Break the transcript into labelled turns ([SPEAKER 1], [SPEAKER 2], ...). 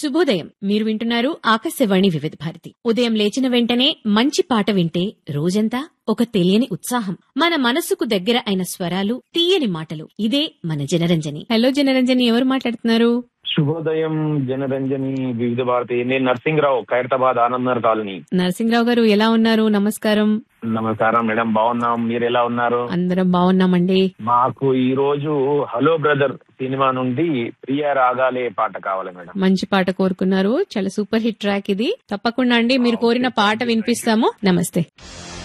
[SPEAKER 1] శుభోదయం మీరు వింటున్నారు ఆకాశవాణి వివిధ భారతి ఉదయం లేచిన వెంటనే మంచి పాట వింటే రోజంతా ఒక తెలియని ఉత్సాహం మన మనసుకు దగ్గర అయిన స్వరాలు తీయని మాటలు ఇదే మన జనరంజని హలో జనరంజని ఎవరు మాట్లాడుతున్నారు
[SPEAKER 2] శుభోదయం జనరంజని వివిధ భారతి నేను నర్సింగ్రావు ఖైరతాబాద్ ఆనందర్ కాలనీ
[SPEAKER 1] నరసింహరావు గారు ఎలా ఉన్నారు నమస్కారం
[SPEAKER 2] నమస్కారం మేడం బాగున్నాం మీరు ఎలా ఉన్నారు
[SPEAKER 1] అందరం బాగున్నామండి
[SPEAKER 2] మాకు ఈ రోజు హలో బ్రదర్ సినిమా నుండి ప్రియ రాగాలే పాట కావాలి మేడం
[SPEAKER 1] మంచి పాట కోరుకున్నారు చాలా సూపర్ హిట్ ట్రాక్ ఇది తప్పకుండా అండి మీరు కోరిన పాట వినిపిస్తాము నమస్తే